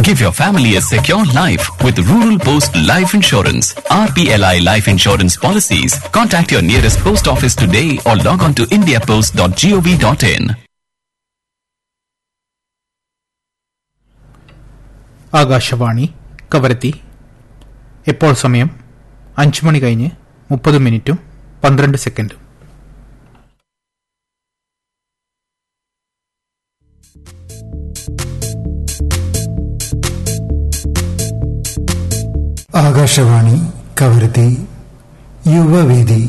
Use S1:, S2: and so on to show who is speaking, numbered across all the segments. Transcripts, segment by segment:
S1: Give your family a secure life with Rural Post Life Insurance. RPLI Life Insurance Policies. Contact your nearest post office today or log on to indiapost.gov.in.
S2: Akashvani Kavaratti ഇപ്പോൾ സമയം അഞ്ചു മണി കഴിഞ്ഞ് മുപ്പത് മിനിറ്റും പന്ത്രണ്ട് സെക്കൻഡും
S3: ആകാശവാണി കവരത്തി യുവവേദി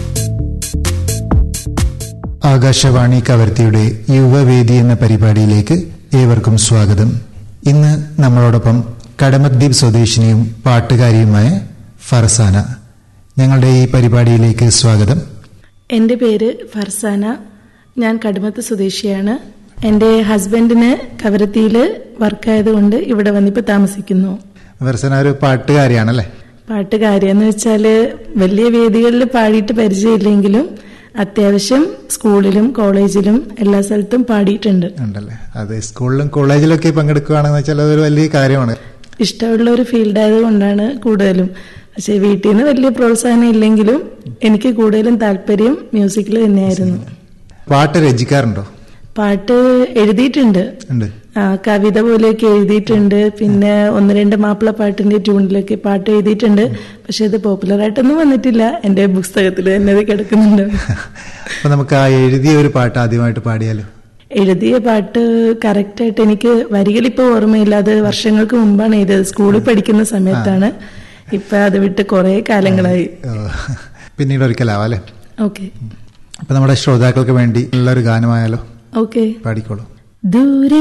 S3: ആകാശവാണി കവർത്തിയുടെ യുവവേദി എന്ന പരിപാടിയിലേക്ക് ഏവർക്കും സ്വാഗതം ഇന്ന് നമ്മളോടൊപ്പം കടമദ്വീപ് സ്വദേശിനിയും പാട്ടുകാരിയുമായ ഫർസാന ഞങ്ങളുടെ ഈ പരിപാടിയിലേക്ക് സ്വാഗതം
S4: എൻ്റെ പേര് ഫർസാന ഞാൻ കടുമത്ത് സ്വദേശിയാണ് എൻ്റെ ഹസ്ബൻഡിന് കവരത്തിയിൽ വർക്കായതുകൊണ്ട് ഇവിടെ വന്നിപ്പോൾ താമസിക്കുന്നു
S3: ഫർസാന ഒരു പാട്ടുകാരിയാണല്ലേ
S4: പാട്ടുകാരിയെന്ന് വെച്ചാൽ വലിയ വേദികളിൽ പാടിയിട്ട് പരിചയമില്ലെങ്കിലും അത്യാവശ്യം സ്കൂളിലും കോളേജിലും എല്ലാ സ്ഥലത്തും പാടിയിട്ടുണ്ട്
S3: ഉണ്ടല്ലേ അത് സ്കൂളിലും കോളേജിലൊക്കെ പങ്കെടുക്കുകയാണെന്ന് വെച്ചാൽ അതൊരു വലിയ കാര്യമാണ്
S4: ഇഷ്ടമുള്ള ഒരു ഫീൽഡായത് കൊണ്ടാണ് കൂടുതലും പക്ഷേ വീട്ടിൽ നിന്ന് വലിയ പ്രോത്സാഹനം ഇല്ലെങ്കിലും എനിക്ക് കൂടുതലും താല്പര്യം മ്യൂസിക്കിൽ തന്നെയായിരുന്നു
S3: പാട്ട് രചിക്കാറുണ്ടോ
S4: പാട്ട് എഴുതിയിട്ടുണ്ട്
S3: ഉണ്ട്
S4: ആ, കവിത പോലെയൊക്കെ എഴുതിയിട്ടുണ്ട് പിന്നെ ഒന്ന് രണ്ട് മാപ്പിള പാട്ടിന്റെ ട്യൂണിലൊക്കെ പാട്ട് എഴുതിയിട്ടുണ്ട് പക്ഷെ ഇത് പോപ്പുലർ ആയിട്ടൊന്നും വന്നിട്ടില്ല എന്റെ പുസ്തകത്തിൽ തന്നെ അത് കിടക്കുന്നുണ്ട്
S3: അപ്പൊ നമുക്ക് ആ എഴുതിയ ഒരു പാട്ട് ആദ്യമായിട്ട് പാടിയാലോ
S4: എഴുതിയ പാട്ട് കറക്റ്റായിട്ട് എനിക്ക് വരികൾ ഇപ്പൊ ഓർമ്മയില്ല അത് വർഷങ്ങൾക്ക് മുമ്പാണ് എഴുതിയത് സ്കൂളിൽ പഠിക്കുന്ന സമയത്താണ് ഇപ്പൊ അത് വിട്ട് കുറെ കാലങ്ങളായി
S3: ഓ, പിന്നീട് ഒരിക്കലാവാം അല്ലേ
S4: ഓക്കെ
S3: അപ്പൊ നമ്മുടെ ശ്രോതാക്കൾക്ക് വേണ്ടി ഉള്ള ഒരു ഗാനമായാലോ
S4: ഓക്കെ
S3: പാടിക്കോളൂ
S4: ദൂരെ